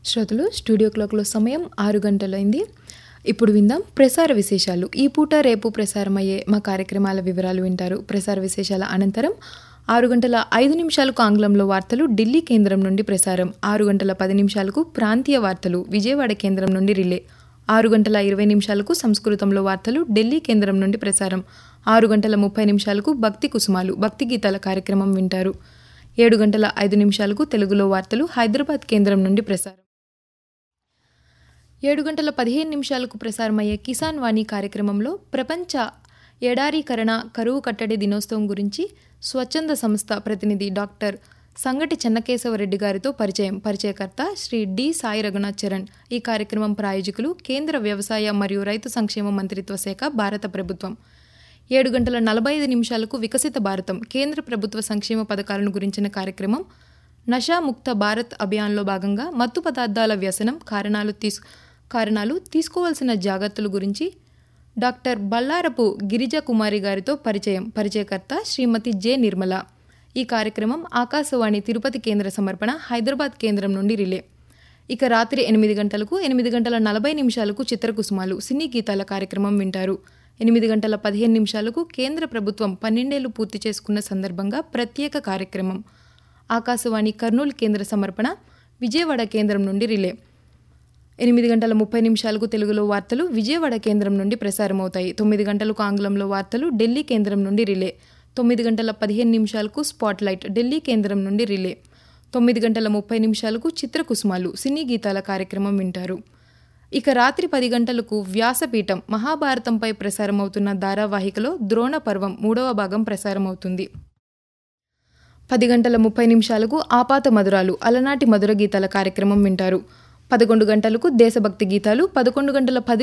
శ్రోతలు స్టూడియో క్లాక్లో సమయం ఆరు గంటలైంది ఇప్పుడు విందాం ప్రసార విశేషాలు ఈ పూట రేపు ప్రసారమయ్యే మా కార్యక్రమాల వివరాలు వింటారు ప్రసార విశేషాల అనంతరం ఆరు గంటల ఐదు నిమిషాలకు ఆంగ్లంలో వార్తలు ఢిల్లీ కేంద్రం నుండి ప్రసారం ఆరు గంటల పది నిమిషాలకు ప్రాంతీయ వార్తలు విజయవాడ కేంద్రం నుండి రిలే ఆరు గంటల ఇరవై నిమిషాలకు సంస్కృతంలో వార్తలు ఢిల్లీ కేంద్రం నుండి ప్రసారం ఆరు గంటల ముప్పై నిమిషాలకు భక్తి కుసుమాలు భక్తి గీతాల కార్యక్రమం వింటారు ఏడు గంటల ఐదు నిమిషాలకు తెలుగులో వార్తలు హైదరాబాద్ కేంద్రం నుండి ప్రసారం ఏడు గంటల పదిహేను నిమిషాలకు ప్రసారమయ్యే కిసాన్ వాణి కార్యక్రమంలో ప్రపంచ ఎడారీకరణ కరువు కట్టడి దినోత్సవం గురించి స్వచ్ఛంద సంస్థ ప్రతినిధి డాక్టర్ సంగటి చెన్నకేశవరెడ్డి గారితో పరిచయం పరిచయకర్త శ్రీ డి సాయి రఘునాథ్ చరణ్ ఈ కార్యక్రమం ప్రాయోజకులు కేంద్ర వ్యవసాయ మరియు రైతు సంక్షేమ మంత్రిత్వ శాఖ భారత ప్రభుత్వం ఏడు గంటల నలభై ఐదు నిమిషాలకు వికసిత భారతం కేంద్ర ప్రభుత్వ సంక్షేమ పథకాలను గురించిన కార్యక్రమం నషాముక్త భారత్ అభియాన్లో భాగంగా మత్తు పదార్థాల వ్యసనం కారణాలు తీసు కారణాలు తీసుకోవాల్సిన జాగ్రత్తల గురించి డాక్టర్ బల్లారపు గిరిజా కుమారి గారితో పరిచయం పరిచయకర్త శ్రీమతి జె నిర్మల ఈ కార్యక్రమం ఆకాశవాణి తిరుపతి కేంద్ర సమర్పణ హైదరాబాద్ కేంద్రం నుండి రిలే ఇక రాత్రి ఎనిమిది గంటలకు ఎనిమిది గంటల నలభై నిమిషాలకు చిత్రకుసుమాలు సినీ గీతాల కార్యక్రమం వింటారు ఎనిమిది గంటల పదిహేను నిమిషాలకు కేంద్ర ప్రభుత్వం పన్నెండేళ్లు పూర్తి చేసుకున్న సందర్భంగా ప్రత్యేక కార్యక్రమం ఆకాశవాణి కర్నూలు కేంద్ర సమర్పణ విజయవాడ కేంద్రం నుండి రిలే ఎనిమిది గంటల ముప్పై నిమిషాలకు తెలుగులో వార్తలు విజయవాడ కేంద్రం నుండి ప్రసారమవుతాయి తొమ్మిది గంటలకు ఆంగ్లంలో వార్తలు ఢిల్లీ కేంద్రం నుండి రిలే తొమ్మిది గంటల పదిహేను నిమిషాలకు స్పాట్లైట్ ఢిల్లీ కేంద్రం నుండి రిలే తొమ్మిది గంటల ముప్పై నిమిషాలకు చిత్రకుసుమాలు సినీ గీతాల కార్యక్రమం వింటారు ఇక రాత్రి పది గంటలకు వ్యాసపీఠం మహాభారతంపై ప్రసారమవుతున్న ధారావాహికలో ద్రోణ పర్వం మూడవ భాగం ప్రసారమవుతుంది పది గంటల ముప్పై నిమిషాలకు ఆపాత మధురాలు అలనాటి మధుర గీతాల కార్యక్రమం వింటారు పదకొండు గంటలకు దేశభక్తి గీతాలు పదకొండు గంటల పది